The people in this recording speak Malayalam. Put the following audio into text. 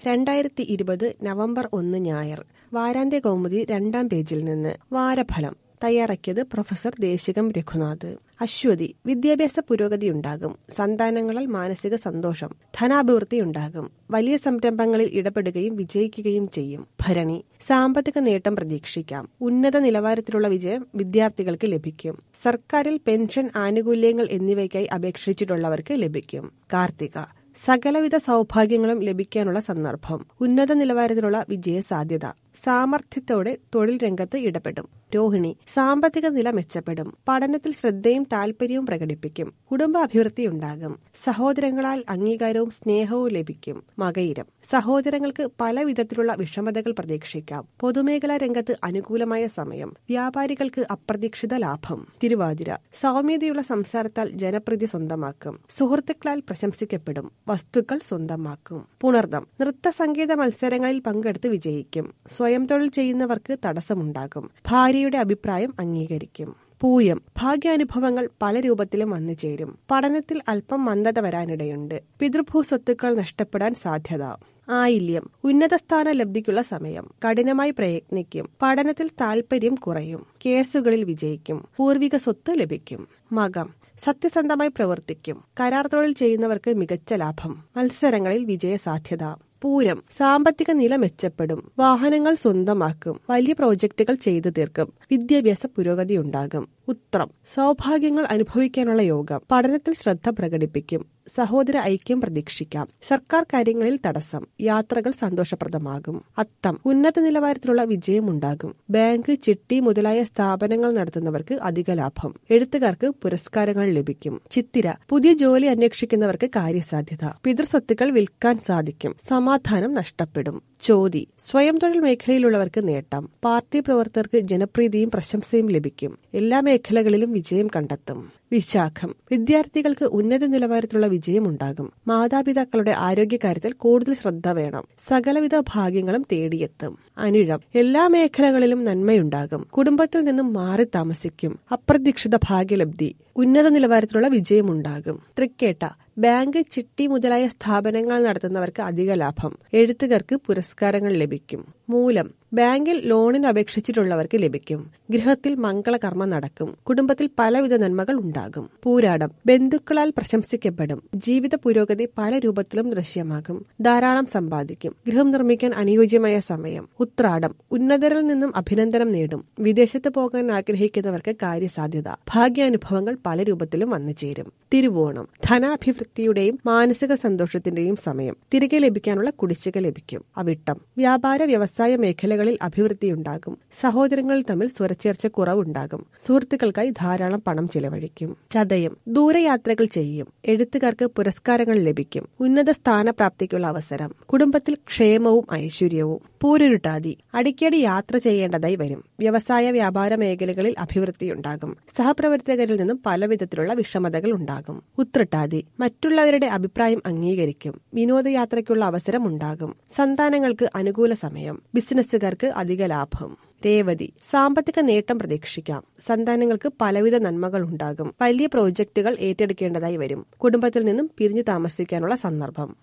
രണ്ടായിരത്തി ഇരുപത് നവംബർ ഒന്ന് ഞായർ വാരാന്ത്യ കൗമുദി രണ്ടാം പേജിൽ നിന്ന് വാരഫലം തയ്യാറാക്കിയത് പ്രൊഫസർ ദേശികം രഘുനാഥ് അശ്വതി വിദ്യാഭ്യാസ പുരോഗതിയുണ്ടാകും സന്താനങ്ങളാൽ മാനസിക സന്തോഷം ധനാഭിവൃദ്ധി ഉണ്ടാകും വലിയ സംരംഭങ്ങളിൽ ഇടപെടുകയും വിജയിക്കുകയും ചെയ്യും ഭരണി സാമ്പത്തിക നേട്ടം പ്രതീക്ഷിക്കാം ഉന്നത നിലവാരത്തിലുള്ള വിജയം വിദ്യാർത്ഥികൾക്ക് ലഭിക്കും സർക്കാരിൽ പെൻഷൻ ആനുകൂല്യങ്ങൾ എന്നിവയ്ക്കായി അപേക്ഷിച്ചിട്ടുള്ളവർക്ക് ലഭിക്കും കാർത്തിക സകലവിധ സൗഭാഗ്യങ്ങളും ലഭിക്കാനുള്ള സന്ദർഭം ഉന്നത നിലവാരത്തിലുള്ള വിജയ സാധ്യത സാമർഥ്യത്തോടെ തൊഴിൽ രംഗത്ത് ഇടപെടും രോഹിണി സാമ്പത്തിക നില മെച്ചപ്പെടും പഠനത്തിൽ ശ്രദ്ധയും താല്പര്യവും പ്രകടിപ്പിക്കും കുടുംബ അഭിവൃദ്ധി ഉണ്ടാകും സഹോദരങ്ങളാൽ അംഗീകാരവും സ്നേഹവും ലഭിക്കും മകയിരം സഹോദരങ്ങൾക്ക് പല വിധത്തിലുള്ള വിഷമതകൾ പ്രതീക്ഷിക്കാം പൊതുമേഖലാ രംഗത്ത് അനുകൂലമായ സമയം വ്യാപാരികൾക്ക് അപ്രതീക്ഷിത ലാഭം തിരുവാതിര സൗമ്യതയുള്ള സംസാരത്താൽ ജനപ്രീതി സ്വന്തമാക്കും സുഹൃത്തുക്കളാൽ പ്രശംസിക്കപ്പെടും വസ്തുക്കൾ സ്വന്തമാക്കും പുണർദം നൃത്ത സംഗീത മത്സരങ്ങളിൽ പങ്കെടുത്ത് വിജയിക്കും സ്വയം തൊഴിൽ ചെയ്യുന്നവർക്ക് തടസ്സമുണ്ടാകും ഭാര്യയുടെ അഭിപ്രായം അംഗീകരിക്കും പൂയം ഭാഗ്യാനുഭവങ്ങൾ പല രൂപത്തിലും വന്നു ചേരും പഠനത്തിൽ അല്പം മന്ദത വരാനിടയുണ്ട് പിതൃഭൂ സ്വത്തുക്കൾ നഷ്ടപ്പെടാൻ സാധ്യത ആയില്യം ഉന്നത സ്ഥാന ലബ്ധിക്കുള്ള സമയം കഠിനമായി പ്രയത്നിക്കും പഠനത്തിൽ താൽപര്യം കുറയും കേസുകളിൽ വിജയിക്കും പൂർവിക സ്വത്ത് ലഭിക്കും മകം സത്യസന്ധമായി പ്രവർത്തിക്കും കരാർ തൊഴിൽ ചെയ്യുന്നവർക്ക് മികച്ച ലാഭം മത്സരങ്ങളിൽ വിജയ സാധ്യത പൂരം സാമ്പത്തിക നില മെച്ചപ്പെടും വാഹനങ്ങൾ സ്വന്തമാക്കും വലിയ പ്രോജക്റ്റുകൾ ചെയ്തു തീർക്കും വിദ്യാഭ്യാസ പുരോഗതി ഉണ്ടാകും ഉത്രം സൗഭാഗ്യങ്ങൾ അനുഭവിക്കാനുള്ള യോഗം പഠനത്തിൽ ശ്രദ്ധ പ്രകടിപ്പിക്കും സഹോദര ഐക്യം പ്രതീക്ഷിക്കാം സർക്കാർ കാര്യങ്ങളിൽ തടസ്സം യാത്രകൾ സന്തോഷപ്രദമാകും അത്തം ഉന്നത നിലവാരത്തിലുള്ള വിജയമുണ്ടാകും ബാങ്ക് ചിട്ടി മുതലായ സ്ഥാപനങ്ങൾ നടത്തുന്നവർക്ക് അധിക ലാഭം എഴുത്തുകാർക്ക് പുരസ്കാരങ്ങൾ ലഭിക്കും ചിത്തിര പുതിയ ജോലി അന്വേഷിക്കുന്നവർക്ക് കാര്യസാധ്യത പിതൃസ്വത്തുക്കൾ വിൽക്കാൻ സാധിക്കും സമാധാനം നഷ്ടപ്പെടും ചോതി സ്വയം തൊഴിൽ മേഖലയിലുള്ളവർക്ക് നേട്ടം പാർട്ടി പ്രവർത്തകർക്ക് ജനപ്രീതിയും പ്രശംസയും ലഭിക്കും എല്ലാ മേഖലകളിലും വിജയം കണ്ടെത്തും വിശാഖം വിദ്യാർത്ഥികൾക്ക് ഉന്നത നിലവാരത്തിലുള്ള വിജയമുണ്ടാകും മാതാപിതാക്കളുടെ ആരോഗ്യകാര്യത്തിൽ കൂടുതൽ ശ്രദ്ധ വേണം സകലവിധ ഭാഗ്യങ്ങളും തേടിയെത്തും അനിഴം എല്ലാ മേഖലകളിലും നന്മയുണ്ടാകും കുടുംബത്തിൽ നിന്നും മാറി താമസിക്കും അപ്രതീക്ഷിത ഭാഗ്യലബ്ധി ഉന്നത നിലവാരത്തിലുള്ള വിജയമുണ്ടാകും തൃക്കേട്ട ബാങ്ക് ചിട്ടി മുതലായ സ്ഥാപനങ്ങൾ നടത്തുന്നവർക്ക് അധിക ലാഭം എഴുത്തുകാർക്ക് പുരസ്കാരങ്ങൾ ലഭിക്കും മൂലം ബാങ്കിൽ ലോണിന് അപേക്ഷിച്ചിട്ടുള്ളവർക്ക് ലഭിക്കും ഗൃഹത്തിൽ മംഗളകർമ്മം നടക്കും കുടുംബത്തിൽ പലവിധ നന്മകൾ ഉണ്ടാകും പൂരാടം ബന്ധുക്കളാൽ പ്രശംസിക്കപ്പെടും ജീവിത പുരോഗതി പല രൂപത്തിലും ദൃശ്യമാകും ധാരാളം സമ്പാദിക്കും ഗൃഹം നിർമ്മിക്കാൻ അനുയോജ്യമായ സമയം ഉത്രാടം ഉന്നതരിൽ നിന്നും അഭിനന്ദനം നേടും വിദേശത്ത് പോകാൻ ആഗ്രഹിക്കുന്നവർക്ക് കാര്യസാധ്യത ഭാഗ്യാനുഭവങ്ങൾ പല രൂപത്തിലും വന്നു ചേരും തിരുവോണം ധനാഭിവൃദ്ധിയുടെയും മാനസിക സന്തോഷത്തിന്റെയും സമയം തിരികെ ലഭിക്കാനുള്ള കുടിശ്ശിക ലഭിക്കും അവിട്ടം വ്യാപാര വ്യവസായ മേഖലകളിൽ അഭിവൃദ്ധിയുണ്ടാകും സഹോദരങ്ങൾ തമ്മിൽ സ്വരച്ചേർച്ച കുറവുണ്ടാകും സുഹൃത്തുക്കൾക്കായി ധാരാളം പണം ചിലവഴിക്കും ചതയം ദൂരയാത്രകൾ ചെയ്യും എഴുത്തുകാർക്ക് പുരസ്കാരങ്ങൾ ലഭിക്കും ഉന്നത സ്ഥാനപ്രാപ്തിക്കുള്ള അവസരം കുടുംബത്തിൽ ക്ഷേമവും ഐശ്വര്യവും പൂരുരുട്ടാതി അടിക്കടി യാത്ര ചെയ്യേണ്ടതായി വരും വ്യവസായ വ്യാപാര മേഖലകളിൽ അഭിവൃദ്ധിയുണ്ടാകും സഹപ്രവർത്തകരിൽ നിന്നും പലവിധത്തിലുള്ള വിഷമതകൾ ഉണ്ടാകും ഉത്രട്ടാതി മറ്റുള്ളവരുടെ അഭിപ്രായം അംഗീകരിക്കും വിനോദയാത്രയ്ക്കുള്ള അവസരം ഉണ്ടാകും സന്താനങ്ങൾക്ക് അനുകൂല സമയം ബിസിനസ്സുകാർക്ക് അധിക ലാഭം രേവതി സാമ്പത്തിക നേട്ടം പ്രതീക്ഷിക്കാം സന്താനങ്ങൾക്ക് പലവിധ നന്മകൾ ഉണ്ടാകും വലിയ പ്രോജക്റ്റുകൾ ഏറ്റെടുക്കേണ്ടതായി വരും കുടുംബത്തിൽ നിന്നും പിരിഞ്ഞു താമസിക്കാനുള്ള സന്ദർഭം